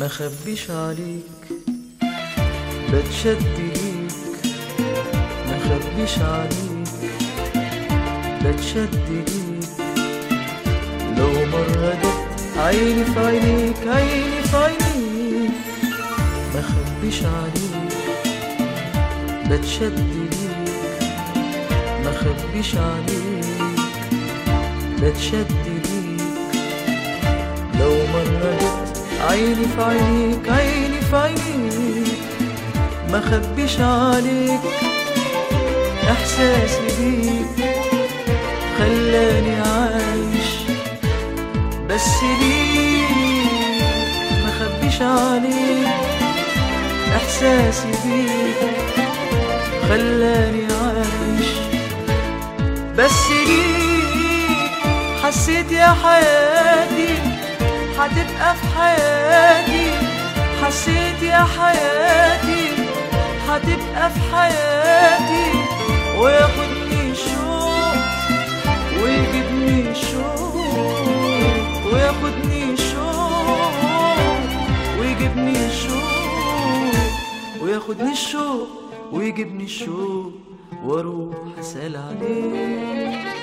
ما خبيش عليك بتشد ليك ما خبيش عليك بتشد ليك لو مرة جت عيني في عينيك عيني في عينيك ما خبيش عليك بتشد ليك ما خبيش عليك بتشد ليك لو مرة جت عيني في عينيك عيني في عينيك ما خبيش عليك احساسي بيك خلاني عايش بس ليك ما خبيش عليك احساسي بيك خلاني عايش بس ليك حسيت يا حياتي هتبقى في حياتي حسيت يا حياتي هتبقى في حياتي وياخدني الشوق ويجيبني الشوق وياخدني الشوق ويجيبني الشوق وياخدني الشوق ويجيبني الشوق واروح اسال عليك